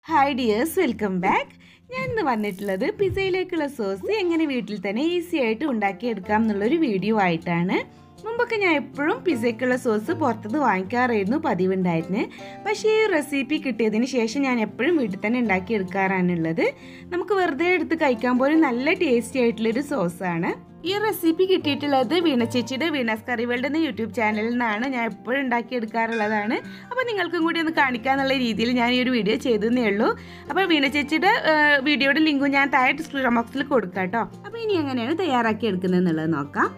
hi dears welcome back ഞാൻ ഇന്ന് വന്നിട്ടുള്ളത് പിസയിലേക്കുള്ള സോസ് എങ്ങനെ വീട്ടിൽ തന്നെ ഈസി ആയിട്ട് ഉണ്ടാക്കിയെടുക്കാം എന്നുള്ളൊരു വീഡിയോ ആയിട്ടാണ് മുമ്പൊക്കെ ഞാൻ എപ്പോഴും പിസയ്ക്കുള്ള സോസ് പുറത്തുനിന്ന് വാങ്ങിക്കാറായിരുന്നു പതിവുണ്ടായിരുന്നു പക്ഷേ ഈ റെസിപ്പി കിട്ടിയതിന് ശേഷം ഞാൻ എപ്പോഴും വീട്ടിൽ തന്നെ ഉണ്ടാക്കിയെടുക്കാറാണുള്ളത് നമുക്ക് വെറുതെ എടുത്ത് കഴിക്കാൻ പോലും നല്ല ടേസ്റ്റി ആയിട്ടുള്ളൊരു സോസാണ് ഈ റെസിപ്പി കിട്ടിയിട്ടുള്ളത് വീണ ചേച്ചിയുടെ വീണസ് കറി വേൾഡ് എന്ന യൂട്യൂബ് ചാനലിൽ നിന്നാണ് ഞാൻ എപ്പോഴും ഉണ്ടാക്കിയെടുക്കാറുള്ളതാണ് അപ്പോൾ നിങ്ങൾക്കും കൂടി ഒന്ന് കാണിക്കാന്നുള്ള രീതിയിൽ ഞാൻ ഈ ഒരു വീഡിയോ ചെയ്തതേ ഉള്ളൂ അപ്പോൾ വീണ ചേച്ചിയുടെ ഏഹ്, വീഡിയോയുടെ ലിങ്കും ഞാൻ താഴെ ഡിസ്ക്രിപ്ഷൻ ബോക്സിൽ കൊടുക്കാം കേട്ടോ അപ്പോൾ ഇനി എങ്ങനെയാണ് തയ്യാറാക്കി എടുക്കുന്നത് എന്നുള്ളത് നോക്കാം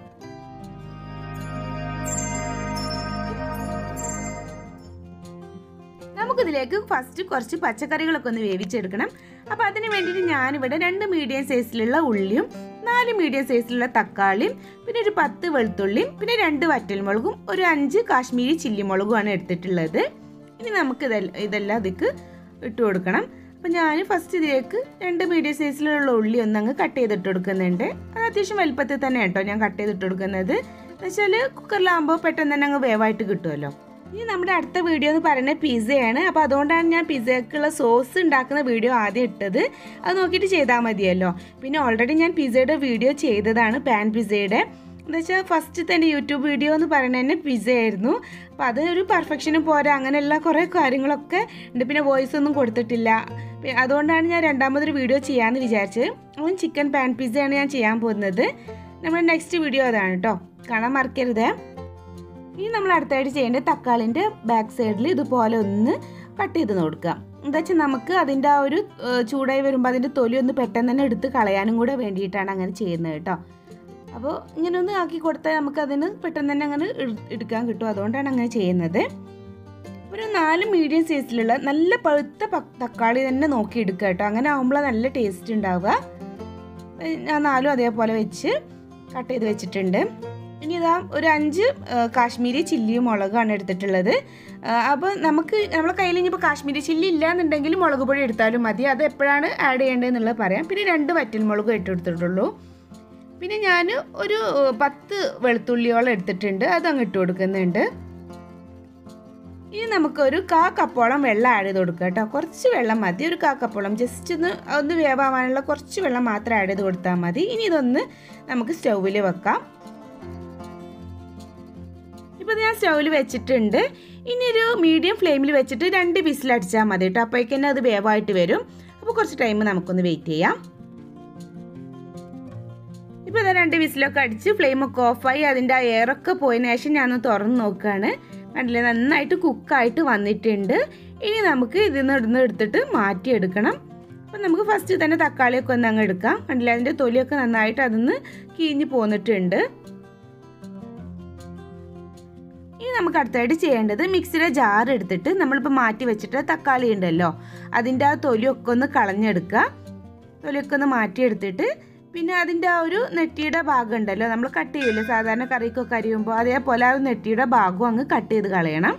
നമുക്കിതിലേക്ക് ഫസ്റ്റ് കുറച്ച് പച്ചക്കറികളൊക്കെ ഒന്ന് വേവിച്ചെടുക്കണം അപ്പോൾ അതിന് വേണ്ടിയിട്ട് ഞാനിവിടെ രണ്ട് മീഡിയം സൈസിലുള്ള ഉള്ളിയും നാല് മീഡിയം സൈസിലുള്ള തക്കാളിയും പിന്നെ ഒരു പത്ത് വെളുത്തുള്ളിയും പിന്നെ രണ്ട് വറ്റൽമുളകും ഒരു അഞ്ച് കാശ്മീരി ചില്ലി മുളകുമാണ് എടുത്തിട്ടുള്ളത് ഇനി നമുക്ക് ഇതെല്ലാം ഇതെല്ലാം അതിക്ക് ഇട്ട് കൊടുക്കണം അപ്പം ഞാൻ ഫസ്റ്റ് ഇതിലേക്ക് രണ്ട് മീഡിയം സൈസിലുള്ള ഉള്ളി ഒന്ന് അങ്ങ് കട്ട് ചെയ്തിട്ട് കൊടുക്കുന്നുണ്ട് അത് അത്യാവശ്യം വലുപ്പത്തിൽ തന്നെ കേട്ടോ ഞാൻ കട്ട് ചെയ്തിട്ട് കൊടുക്കുന്നത് എന്ന് വെച്ചാൽ കുക്കറിലാകുമ്പോൾ പെട്ടെന്ന് തന്നെ അങ്ങ് വേവായിട്ട് കിട്ടുമല്ലോ ഇനി നമ്മുടെ അടുത്ത വീഡിയോ എന്ന് പറയുന്നത് പിസയാണ് അപ്പോൾ അതുകൊണ്ടാണ് ഞാൻ പിസയ്ക്കുള്ള സോസ് ഉണ്ടാക്കുന്ന വീഡിയോ ആദ്യം ഇട്ടത് അത് നോക്കിയിട്ട് ചെയ്താൽ മതിയല്ലോ പിന്നെ ഓൾറെഡി ഞാൻ പിസയുടെ വീഡിയോ ചെയ്തതാണ് പാൻ പിസയുടെ എന്താ വെച്ചാൽ ഫസ്റ്റ് തന്നെ യൂട്യൂബ് വീഡിയോ എന്ന് പറയുന്നത് തന്നെ പിസ ആയിരുന്നു അപ്പോൾ അത് ഒരു പെർഫെക്ഷനും പോരാ അങ്ങനെയുള്ള കുറേ കാര്യങ്ങളൊക്കെ ഉണ്ട് പിന്നെ വോയിസ് ഒന്നും കൊടുത്തിട്ടില്ല പി- അതുകൊണ്ടാണ് ഞാൻ രണ്ടാമതൊരു വീഡിയോ ചെയ്യാമെന്ന് വിചാരിച്ചത് അതും ചിക്കൻ പാൻ പിസയാണ് ഞാൻ ചെയ്യാൻ പോകുന്നത് നമ്മുടെ നെക്സ്റ്റ് വീഡിയോ അതാണ് കേട്ടോ കാണാൻ മറക്കരുത് ഇനി നമ്മൾ അടുത്തായിട്ട് ചെയ്യേണ്ടത് തക്കാളിൻ്റെ ബാക്ക് സൈഡിൽ ഇതുപോലെ ഒന്ന് കട്ട് ചെയ്ത് കൊടുക്കുക എന്താ വെച്ചാൽ നമുക്ക് അതിൻ്റെ ആ ഒരു ഏഹ്, ചൂടായി വരുമ്പോൾ അതിൻ്റെ തൊലി ഒന്ന് പെട്ടെന്ന് തന്നെ എടുത്ത് കളയാനും കൂടെ വേണ്ടിയിട്ടാണ് അങ്ങനെ ചെയ്യുന്നത് കേട്ടോ അപ്പോൾ ഇങ്ങനെ ഒന്ന് ആക്കി കൊടുത്താൽ നമുക്ക് അതിന് പെട്ടെന്ന് തന്നെ അങ്ങനെ എടു- എടുക്കാൻ കിട്ടും അതുകൊണ്ടാണ് അങ്ങനെ ചെയ്യുന്നത് ഒരു നാല് മീഡിയം സൈസിലുള്ള നല്ല പഴുത്ത പ- തക്കാളി തന്നെ നോക്കി എടുക്കുക കേട്ടോ അങ്ങനെ ആകുമ്പോൾ നല്ല ടേസ്റ്റ് ഉണ്ടാവുക ഏ, ഞാൻ നാലും അതേപോലെ വെച്ച് കട്ട് ചെയ്ത് വെച്ചിട്ടുണ്ട് ഇനി ഇതാ ഒരു അഞ്ച് ആ, കാശ്മീരി ചില്ലിയും മുളകാണ് എടുത്തിട്ടുള്ളത് അപ്പോൾ നമുക്ക് നമ്മളെ കയ്യിൽ ഇനിയിപ്പോൾ കാശ്മീരി ചില്ലി ഇല്ലാന്നുണ്ടെങ്കിൽ മുളക് പൊടി എടുത്താലും മതി അത് എപ്പോഴാണ് ആഡ് ചെയ്യേണ്ടതെന്നുള്ളത് പറയാം പിന്നെ രണ്ട് വറ്റൽമുളകും ഇട്ടെടുത്തിട്ടുള്ളൂ പിന്നെ ഞാൻ ഒരു ഏ, പത്ത് വെളുത്തുള്ളിയോളം എടുത്തിട്ടുണ്ട് അത് അങ്ങ് ഇട്ട് കൊടുക്കുന്നുണ്ട് ഇനി നമുക്കൊരു കാ കപ്പോളം വെള്ളം ആഡ് ചെയ്ത് കൊടുക്കുക കേട്ടോ കുറച്ച് വെള്ളം മതി ഒരു കാ കപ്പോളം ജസ്റ്റ് ഒന്ന് ഒന്ന് വേവാവാനുള്ള കുറച്ച് വെള്ളം മാത്രം ആഡ് ചെയ്ത് കൊടുത്താൽ മതി ഇനി ഇതൊന്ന് നമുക്ക് സ്റ്റൗവിൽ വെക്കാം ഇപ്പോൾ ഞാൻ സ്റ്റൗവിൽ വെച്ചിട്ടുണ്ട് ഇനി ഒരു മീഡിയം ഫ്ലെയിമിൽ വെച്ചിട്ട് രണ്ട് വിസിൽ അടിച്ചാൽ മതി കേട്ടോ അപ്പോഴേക്ക് തന്നെ അത് വേവായിട്ട് വരും അപ്പോൾ കുറച്ച് ടൈം നമുക്കൊന്ന് വെയിറ്റ് ചെയ്യാം ഇപ്പോൾ ഇതാ രണ്ട് വിസിലൊക്കെ അടിച്ച് ഫ്ലെയിമൊക്കെ ഓഫായി അതിൻ്റെ ആ എയറൊക്കെ പോയതിന് ശേഷം ഞാനൊന്ന് തുറന്ന് നോക്കുകയാണ് കണ്ടില്ലേ നന്നായിട്ട് കുക്കായിട്ട് വന്നിട്ടുണ്ട് ഇനി നമുക്ക് ഇതിൽ നിന്ന് ഇടുന്ന് എടുത്തിട്ട് മാറ്റിയെടുക്കണം അപ്പം നമുക്ക് ഫസ്റ്റ് തന്നെ തക്കാളിയൊക്കെ ഒന്ന് അങ്ങ് എടുക്കാം കണ്ടില്ലേ അതിൻ്റെ തൊലിയൊക്കെ നന്നായിട്ട് അതിന്ന് കീഞ്ഞ് പോന്നിട്ടുണ്ട് ഇനി നമുക്ക് അടുത്തായിട്ട് ചെയ്യേണ്ടത് മിക്സിയുടെ ജാർ എടുത്തിട്ട് നമ്മളിപ്പോൾ മാറ്റി വെച്ചിട്ട് തക്കാളി ഉണ്ടല്ലോ അതിൻ്റെ ആ തൊലിയൊക്കെ ഒന്ന് കളഞ്ഞെടുക്കുക തൊലിയൊക്കെ ഒന്ന് മാറ്റിയെടുത്തിട്ട് പിന്നെ അതിൻ്റെ ആ ഒരു നെറ്റിയുടെ ഭാഗം ഉണ്ടല്ലോ നമ്മൾ കട്ട് ചെയ്യില്ലേ സാധാരണ കറിക്കൊക്കെ അരിയുമ്പോൾ അതേപോലെ ആ ഒരു നെറ്റിയുടെ ഭാഗവും അങ്ങ് കട്ട് ചെയ്ത് കളയണം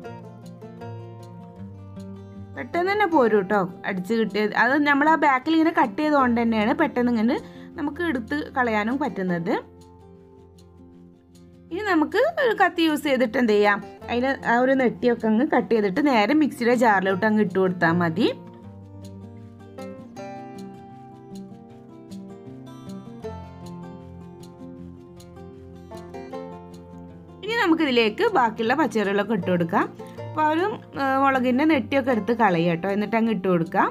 പെട്ടെന്ന് തന്നെ പോരും കേട്ടോ അടിച്ച് കിട്ടിയത് അത് നമ്മൾ ആ ബാക്കിൽ ഇങ്ങനെ കട്ട് ചെയ്തുകൊണ്ട് തന്നെയാണ് പെട്ടെന്ന് ഇങ്ങനെ നമുക്ക് എടുത്ത് കളയാനും പറ്റുന്നത് ഇനി നമുക്ക് ഒരു കത്തി യൂസ് ചെയ്തിട്ട് എന്ത് ചെയ്യാം അതിന് ആ ഒരു നെട്ടിയൊക്കെ അങ്ങ് കട്ട് ചെയ്തിട്ട് നേരെ മിക്സിയുടെ ജാറിലോട്ട് അങ്ങ് ഇട്ട് കൊടുത്താൽ മതി ഇനി നമുക്കിതിലേക്ക് ബാക്കിയുള്ള പച്ചക്കറികളൊക്കെ ഇട്ട് കൊടുക്കാം അപ്പോൾ ആ ഒരു ആ, മുളകിൻ്റെ നെട്ടിയൊക്കെ എടുത്ത് കളയുക കേട്ടോ എന്നിട്ട് അങ്ങ് ഇട്ട് കൊടുക്കാം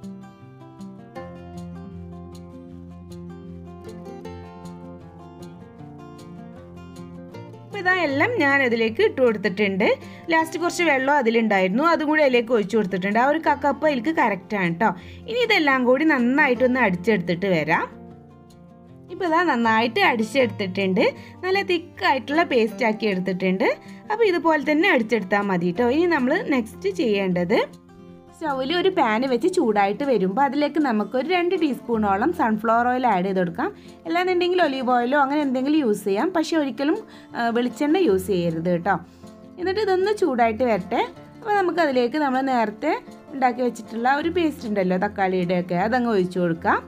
അപ്പോൾ ഇതാ എല്ലാം ഞാൻ അതിലേക്ക് ഇട്ട് കൊടുത്തിട്ടുണ്ട് ലാസ്റ്റ് കുറച്ച് വെള്ളം അതിലുണ്ടായിരുന്നു അതും കൂടി അതിലേക്ക് ഒഴിച്ചു കൊടുത്തിട്ടുണ്ട് ആ ഒരു കക്കപ്പ് അതിലേക്ക് കറക്റ്റാണ് കേട്ടോ ഇനി ഇതെല്ലാം കൂടി നന്നായിട്ടൊന്ന് അടിച്ചെടുത്തിട്ട് വരാം ഇപ്പോൾ ഇതാ നന്നായിട്ട് അടിച്ചെടുത്തിട്ടുണ്ട് നല്ല തിക്കായിട്ടുള്ള പേസ്റ്റ് ആക്കി എടുത്തിട്ടുണ്ട് അപ്പോൾ ഇതുപോലെ തന്നെ അടിച്ചെടുത്താൽ മതി കേട്ടോ ഇനി നമ്മൾ നെക്സ്റ്റ് ചെയ്യേണ്ടത് സ്റ്റൗവിൽ ഒരു പാന് വെച്ച് ചൂടായിട്ട് വരുമ്പോൾ അതിലേക്ക് നമുക്കൊരു രണ്ട് ടീസ്പൂണോളം സൺഫ്ലവർ ഓയിൽ ആഡ് ചെയ്ത് കൊടുക്കാം അല്ലാന്നുണ്ടെങ്കിൽ ഒലീവ് ഓയിലോ അങ്ങനെ എന്തെങ്കിലും യൂസ് ചെയ്യാം പക്ഷേ ഒരിക്കലും ആ, വെളിച്ചെണ്ണ യൂസ് ചെയ്യരുത് കേട്ടോ എന്നിട്ട് ഇതൊന്ന് ചൂടായിട്ട് വരട്ടെ അപ്പോൾ നമുക്ക് അതിലേക്ക് നമ്മൾ നേരത്തെ ഉണ്ടാക്കി വെച്ചിട്ടുള്ള ഒരു പേസ്റ്റ് ഉണ്ടല്ലോ തക്കാളിയുടെയൊക്കെ അതങ്ങ് ഒഴിച്ചു കൊടുക്കാം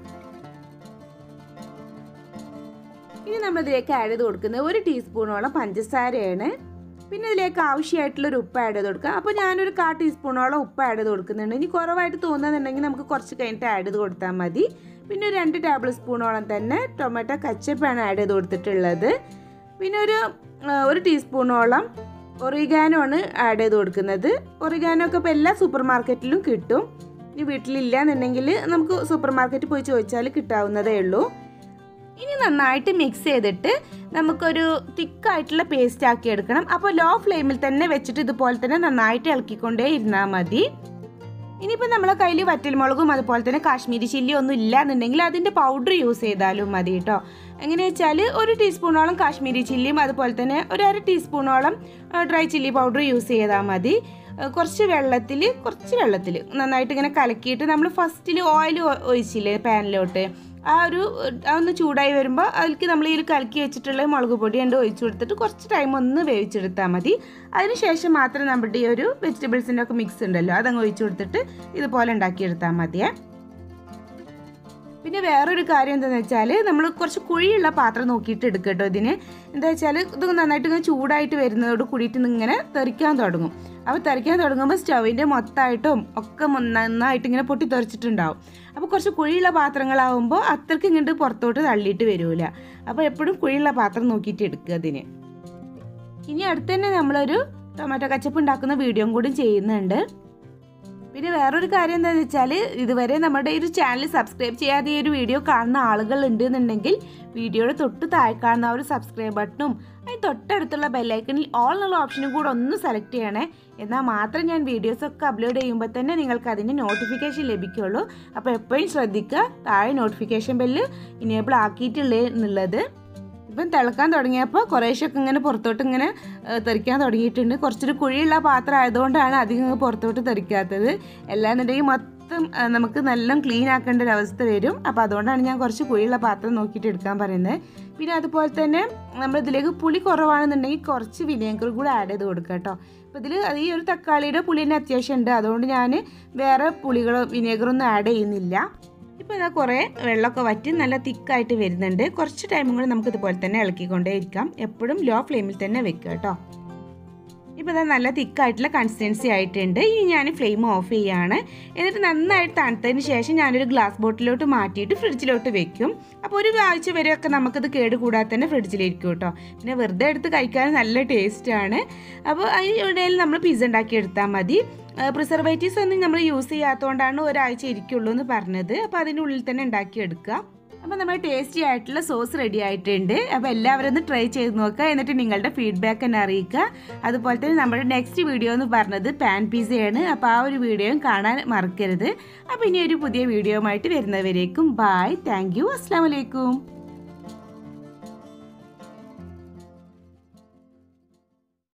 ഇനി നമ്മൾ ഇതിലേക്ക് ആഡ് ചെയ്ത് കൊടുക്കുന്നത് ഒരു ടീസ്പൂണോളം പഞ്ചസാരയാണ് പിന്നെ ഇതിലേക്ക് ആവശ്യമായിട്ടുള്ളൊരു ഉപ്പ് ആഡ് ചെയ്ത് കൊടുക്കുക അപ്പോൾ ഞാനൊരു കാ ടീസ്പൂണോളം ഉപ്പ് ആഡ് ചെയ്ത് കൊടുക്കുന്നുണ്ട് ഇനി കുറവായിട്ട് തോന്നുന്നുണ്ടെങ്കിൽ നമുക്ക് കുറച്ച് കഴിഞ്ഞിട്ട് ആഡ് ചെയ്ത് കൊടുത്താൽ മതി പിന്നെ ഒരു രണ്ട് ടേബിൾ സ്പൂണോളം തന്നെ ടൊമാറ്റോ കച്ചപ്പാണ് ആഡ് ചെയ്ത് കൊടുത്തിട്ടുള്ളത് പിന്നെ ഒരു ആ, ഒരു ടീസ്പൂണോളം ഒറിഗാനോ ആണ് ആഡ് ചെയ്ത് കൊടുക്കുന്നത് ഒറിഗാനോ ഒക്കെ ഇപ്പോൾ എല്ലാ സൂപ്പർ മാർക്കറ്റിലും കിട്ടും ഇനി വീട്ടിലില്ല എന്നുണ്ടെങ്കിൽ നമുക്ക് സൂപ്പർ മാർക്കറ്റിൽ പോയി ചോദിച്ചാൽ കിട്ടാവുന്നതേ ഉള്ളൂ ഇനി നന്നായിട്ട് മിക്സ് ചെയ്തിട്ട് നമുക്കൊരു തിക്കായിട്ടുള്ള പേസ്റ്റ് ആക്കി എടുക്കണം അപ്പോൾ ലോ ഫ്ലെയിമിൽ തന്നെ വെച്ചിട്ട് ഇതുപോലെ തന്നെ നന്നായിട്ട് ഇളക്കിക്കൊണ്ടേ ഇരുന്നാൽ മതി ഇനിയിപ്പോൾ നമ്മളെ കയ്യിൽ വറ്റൽമുളകും അതുപോലെ തന്നെ കാശ്മീരി ചില്ലി ഒന്നും ഇല്ല എന്നുണ്ടെങ്കിൽ അതിൻ്റെ പൗഡർ യൂസ് ചെയ്താലും മതി കേട്ടോ എങ്ങനെ വെച്ചാൽ ഒരു ടീസ്പൂണോളം കാശ്മീരി ചില്ലിയും അതുപോലെ തന്നെ ഒരു അര ടീസ്പൂണോളം ഡ്രൈ ചില്ലി പൗഡർ യൂസ് ചെയ്താൽ മതി ഏഹ് കുറച്ച് വെള്ളത്തിൽ കുറച്ച് വെള്ളത്തിൽ നന്നായിട്ട് ഇങ്ങനെ കലക്കിയിട്ട് നമ്മൾ ഫസ്റ്റിൽ ഓയിൽ ഒഴിച്ചില്ലേ പാനിലോട്ട് ആ ഒരു അതൊന്ന് ചൂടായി വരുമ്പോൾ അതിലേക്ക് നമ്മൾ ഈ ഒരു കലക്കി വെച്ചിട്ടുള്ള മുളക് പൊടി ഉണ്ട് ഒഴിച്ചു കൊടുത്തിട്ട് കുറച്ച് ടൈം ഒന്ന് വേവിച്ചെടുത്താൽ മതി അതിനുശേഷം മാത്രം നമ്മുടെ ഈ ഒരു വെജിറ്റബിൾസിൻ്റെ ഒക്കെ മിക്സ് ഉണ്ടല്ലോ അതങ്ങ് ഒഴിച്ചു കൊടുത്തിട്ട് ഇതുപോലെ ഉണ്ടാക്കിയെടുത്താൽ മതിയേ പിന്നെ വേറൊരു കാര്യം എന്താണെന്ന് വെച്ചാൽ നമ്മൾ കുറച്ച് കുഴിയുള്ള പാത്രം നോക്കിയിട്ട് എടുക്കുക കേട്ടോ ഇതിന് എന്താ വെച്ചാൽ ഇത് നന്നായിട്ട് ഇങ്ങനെ ചൂടായിട്ട് വരുന്നതോട് കൂടിയിട്ട് ഇങ്ങനെ തെറിക്കാൻ തുടങ്ങും അപ്പോൾ തെറിക്കാൻ തുടങ്ങുമ്പോൾ സ്റ്റവിൻ്റെ മൊത്തമായിട്ടും ഒക്കെ മൊ- നന്നായിട്ട് ഇങ്ങനെ പൊട്ടി തെറിച്ചിട്ടുണ്ടാവും അപ്പോൾ കുറച്ച് കുഴിയുള്ള പാത്രങ്ങളാവുമ്പോൾ അത്രയ്ക്ക് ഇങ്ങോട്ട് പുറത്തോട്ട് തള്ളിയിട്ട് വരില്ല അപ്പോൾ എപ്പോഴും കുഴിയുള്ള പാത്രം നോക്കിയിട്ട് എടുക്കുക അതിന് ഇനി അടുത്ത് തന്നെ നമ്മളൊരു ടൊമാറ്റോ കച്ചപ്പ് ഉണ്ടാക്കുന്ന വീഡിയോയും കൂടി ചെയ്യുന്നുണ്ട് പിന്നെ വേറൊരു കാര്യം എന്താണെന്ന് വെച്ചാൽ ഇതുവരെ നമ്മുടെ ഈ ഒരു ചാനൽ സബ്സ്ക്രൈബ് ചെയ്യാതെ ഈ ഒരു വീഡിയോ കാണുന്ന ആളുകൾ ഉണ്ട് എന്നുണ്ടെങ്കിൽ വീഡിയോയുടെ തൊട്ട് താഴെ കാണുന്ന ആ ഒരു സബ്സ്ക്രൈബ് ബട്ടണും അതിന് തൊട്ടടുത്തുള്ള ബെല്ലൈക്കണിൽ ഓൾ എന്നുള്ള ഓപ്ഷനും കൂടെ ഒന്ന് സെലക്ട് ചെയ്യണേ എന്നാൽ മാത്രം ഞാൻ വീഡിയോസൊക്കെ അപ്ലോഡ് ചെയ്യുമ്പോൾ തന്നെ നിങ്ങൾക്ക് അതിൻ്റെ നോട്ടിഫിക്കേഷൻ ലഭിക്കുള്ളൂ അപ്പോൾ എപ്പോഴും ശ്രദ്ധിക്കുക താഴെ നോട്ടിഫിക്കേഷൻ ബെല്ല് ഇനേബിൾ ആക്കിയിട്ടുള്ളേ എന്നുള്ളത് ഇപ്പം തിളക്കാൻ തുടങ്ങിയപ്പോൾ കുറേശ്ശൊക്കെ ഇങ്ങനെ പുറത്തോട്ട് ഇങ്ങനെ ഏഹ്, തെറിക്കാൻ തുടങ്ങിയിട്ടുണ്ട് കുറച്ചൊരു കുഴിയുള്ള പാത്രം ആയതുകൊണ്ടാണ് അധികം ഇങ്ങ് പുറത്തോട്ട് തെറിക്കാത്തത് എല്ലാന്നുണ്ടെങ്കിൽ മൊത്തം ഏഹ്, നമുക്ക് നല്ല ക്ലീൻ ആക്കേണ്ട ഒരു അവസ്ഥ വരും അപ്പോൾ അതുകൊണ്ടാണ് ഞാൻ കുറച്ച് കുഴിയുള്ള പാത്രം നോക്കിയിട്ട് എടുക്കാൻ പറയുന്നത് പിന്നെ അതുപോലെ തന്നെ നമ്മൾ ഇതിലേക്ക് പുളി കുറവാണെന്നുണ്ടെങ്കിൽ കുറച്ച് വിനേഗർ കൂടെ ആഡ് ചെയ്ത് കൊടുക്കുക കേട്ടോ അപ്പോൾ ഇതിൽ ഈ ഒരു തക്കാളിയുടെ പുളി തന്നെ അത്യാവശ്യം ഉണ്ട് അതുകൊണ്ട് ഞാൻ വേറെ പുളികളോ വിനേഗറൊന്നും ആഡ് ചെയ്യുന്നില്ല ഇപ്പോൾ ഇതാ കുറേ വെള്ളമൊക്കെ വറ്റി നല്ല തിക്കായിട്ട് വരുന്നുണ്ട് കുറച്ച് ടൈമും കൂടി നമുക്ക് ഇതുപോലെ തന്നെ ഇളക്കിക്കൊണ്ടേ ഇരിക്കാം എപ്പോഴും ലോ ഫ്ലെയിമിൽ തന്നെ വെക്കുക കേട്ടോ ഇപ്പോൾ ഇതാ നല്ല തിക്കായിട്ടുള്ള കൺസിസ്റ്റൻസി ആയിട്ടുണ്ട് ഇനി ഞാൻ ഫ്ലെയിം ഓഫ് ചെയ്യാണ് എന്നിട്ട് നന്നായിട്ട് തണുത്തതിന് ശേഷം ഞാനൊരു ഗ്ലാസ് ബോട്ടിലോട്ട് മാറ്റിയിട്ട് ഫ്രിഡ്ജിലോട്ട് വെക്കും അപ്പോൾ ഒരു ആഴ്ച വരെയൊക്കെ നമുക്കത് കേട് കൂടാതെ തന്നെ ഫ്രിഡ്ജിലിരിക്കും കേട്ടോ പിന്നെ വെറുതെ എടുത്ത് കഴിക്കാൻ നല്ല ടേസ്റ്റാണ് അപ്പോൾ അതിനിടയിൽ നമ്മൾ പിസ്സ ഉണ്ടാക്കി എടുത്താൽ മതി പ്രിസർവേറ്റീവ്സ് ഒന്നും നമ്മൾ യൂസ് ചെയ്യാത്തതുകൊണ്ടാണ് ഒരാഴ്ച ഇരിക്കുള്ളൂ എന്ന് പറഞ്ഞത് അപ്പോൾ അതിനുള്ളിൽ തന്നെ ഉണ്ടാക്കിയെടുക്കുക അപ്പോൾ നമ്മുടെ ടേസ്റ്റി ആയിട്ടുള്ള സോസ് റെഡി ആയിട്ടുണ്ട് അപ്പോൾ എല്ലാവരും ഒന്ന് ട്രൈ ചെയ്ത് നോക്കുക എന്നിട്ട് നിങ്ങളുടെ ഫീഡ്ബാക്ക് എന്നെ അറിയിക്കുക അതുപോലെ തന്നെ നമ്മുടെ നെക്സ്റ്റ് വീഡിയോ എന്ന് പറഞ്ഞത് പാൻ പിസയാണ് അപ്പോൾ ആ ഒരു വീഡിയോയും കാണാൻ മറക്കരുത് അപ്പോൾ ഇനി ഒരു പുതിയ വീഡിയോയുമായിട്ട് വരുന്നവരേക്കും ബായ് താങ്ക് യു അസ്സാം വലൈക്കും